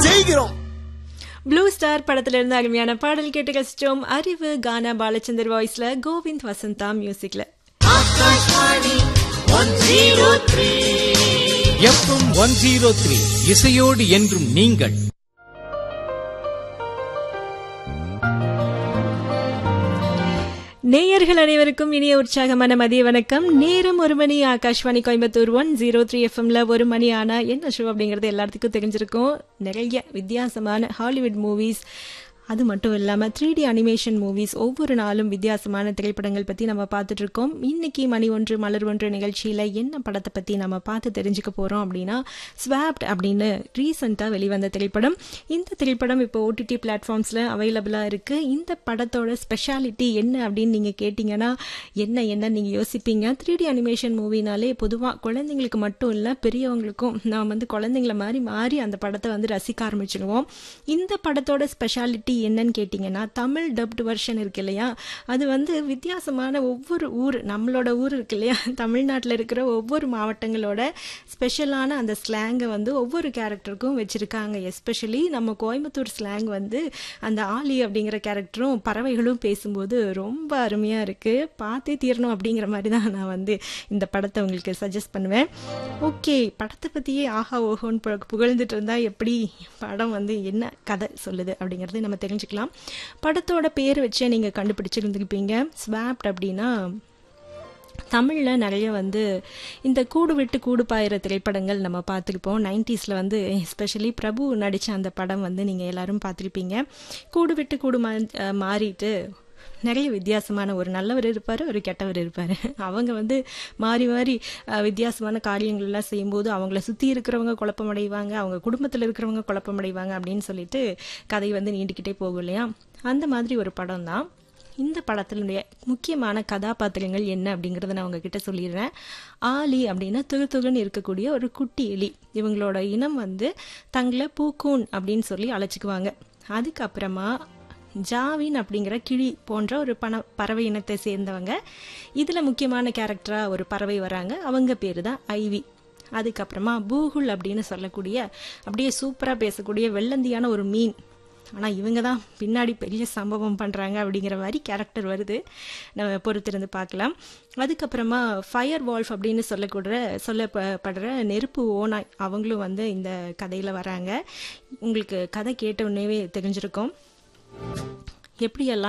செய்கிறோம் blue star படத்துல இருந்து அருமையான பாடல் கேட்டு ரசிச்சோம் அறிவு கானா பாலச்சந்தர் வாய்ஸ்ல கோவிந்த் வசந்தா மியூசிக்ல எஃப்எம் ஒன் ஜீரோ த்ரீ இசையோடு என்றும் நீங்கள் நேயர்கள் அனைவருக்கும் இனிய உற்சாகமான மதிய வணக்கம் நேரம் ஒரு மணி Akashvani Coimbatore one zero three எஃப்எம்ல ஒரு மணி ஆனா என்ன ஷோ அப்படிங்கிறது எல்லாத்துக்கும் தெரிஞ்சிருக்கும் நிறைய வித்தியாசமான ஹாலிவுட் மூவிஸ் அது மட்டும் இல்லாமல் த்ரீ டி அனிமேஷன் மூவிஸ் ஒவ்வொரு நாளும் வித்தியாசமான திரைப்படங்கள் பற்றி நம்ம பார்த்துட்டு இருக்கோம் இன்னைக்கு மணி ஒன்று மலர் ஒன்று நிகழ்ச்சியில் என்ன படத்தை பற்றி நம்ம பார்த்து தெரிஞ்சுக்க போகிறோம் அப்படின்னா ஸ்வாப்ட் அப்படின்னு ரீசெண்டாக வெளிவந்த திரைப்படம் இந்த திரைப்படம் இப்போ ஓடிடி பிளாட்ஃபார்ம்ஸில் அவைலபிளாக இருக்குது இந்த படத்தோட ஸ்பெஷாலிட்டி என்ன அப்படின்னு நீங்கள் கேட்டிங்கன்னா என்ன என்ன நீங்கள் யோசிப்பீங்க த்ரீ டி அனிமேஷன் மூவினாலே பொதுவாக குழந்தைங்களுக்கு மட்டும் இல்லை பெரியவங்களுக்கும் நாம் வந்து குழந்தைங்கள மாதிரி மாறி அந்த படத்தை வந்து ரசிக்க ஆரம்பிச்சிடுவோம் இந்த படத்தோட ஸ்பெஷாலிட்டி என்னன்னு கேட்டிங்கன்னா தமிழ் டப்டு வெர்ஷன் இருக்கு இல்லையா அது வந்து வித்தியாசமான ஒவ்வொரு ஊர் நம்மளோட ஊர் இருக்கு இல்லையா தமிழ்நாட்டில் இருக்கிற ஒவ்வொரு மாவட்டங்களோட ஸ்பெஷலான அந்த ஸ்லாங்கை வந்து ஒவ்வொரு கேரக்டருக்கும் வச்சுருக்காங்க எஸ்பெஷலி நம்ம கோயம்புத்தூர் ஸ்லாங் வந்து அந்த ஆலி அப்படிங்கிற கேரக்டரும் பறவைகளும் பேசும்போது ரொம்ப அருமையாக இருக்குது பார்த்தே தீரணும் அப்படிங்கிற மாதிரி தான் நான் வந்து இந்த படத்தை உங்களுக்கு சஜஸ்ட் பண்ணுவேன் ஓகே படத்தை பற்றியே ஆஹா ஓஹோன்னு பு- புகழ்ந்துட்டு இருந்தால் எப்படி படம் வந்து என்ன கதை சொல்லுது அப்படிங்கிறது நம்ம தெரிஞ்சுக்கலாம் படத்தோட பேர் வச்சே நீங்கள் கண்டுபிடிச்சிருந்துருப்பீங்க ஸ்வாப்ட் அப்படின்னா தமிழில் நிறைய வந்து இந்த கூடு விட்டு கூடு பாயிற திரைப்படங்கள் நம்ம பார்த்துருப்போம் நைன்டிஸில் வந்து எஸ்பெஷலி பிரபு நடித்த அந்த படம் வந்து நீங்கள் எல்லாரும் பார்த்துருப்பீங்க கூடு விட்டு கூடு மா அஹ் மாறிட்டு நிறைய வித்தியாசமான ஒரு நல்லவர் இருப்பார் ஒரு கெட்டவர் இருப்பார் அவங்க வந்து மாறி மாறி அஹ், வித்தியாசமான காரியங்கள்லாம் செய்யும்போது அவங்கள சுற்றி இருக்கிறவங்க குழப்பமடைவாங்க அவங்க குடும்பத்தில் இருக்கிறவங்க குழப்பமடைவாங்க அப்படின்னு சொல்லிட்டு கதை வந்து நீண்டுக்கிட்டே போகும் இல்லையா அந்த மாதிரி ஒரு படம் தான் இந்த படத்தினுடைய முக்கியமான கதாபாத்திரங்கள் என்ன அப்படிங்கிறத நான் உங்ககிட்ட சொல்லிடுறேன் ஆலி அப்படின்னா துரு துருன்னு இருக்கக்கூடிய ஒரு குட்டி எலி இவங்களோட இனம் வந்து தங்களை பூக்கூன் அப்படின்னு சொல்லி அழைச்சிக்குவாங்க அதுக்கப்புறமா ஜாவின் அப்படிங்கிற கிளி போன்ற ஒரு பண பறவை இனத்தை சேர்ந்தவங்க இதில் முக்கியமான கேரக்டராக ஒரு பறவை வராங்க அவங்க பேர் தான் ஐவி அதுக்கப்புறமா பூகுல் அப்படின்னு சொல்லக்கூடிய அப்படியே சூப்பராக பேசக்கூடிய வெள்ளந்தியான ஒரு மீன் ஆனால் இவங்க தான் பின்னாடி பெரிய சம்பவம் பண்ணுறாங்க அப்படிங்கிற மாதிரி கேரக்டர் வருது நம்ம பொறுத்திருந்து பார்க்கலாம் அதுக்கப்புறமா ஃபயர் வால்ஃப் அப்படின்னு சொல்லக்கூட சொல்லப்படுற நெருப்பு ஓனாய் அவங்களும் வந்து இந்த கதையில் வராங்க உங்களுக்கு கதை கேட்ட உடனேவே தெரிஞ்சிருக்கும் எப்படியெல்லாம்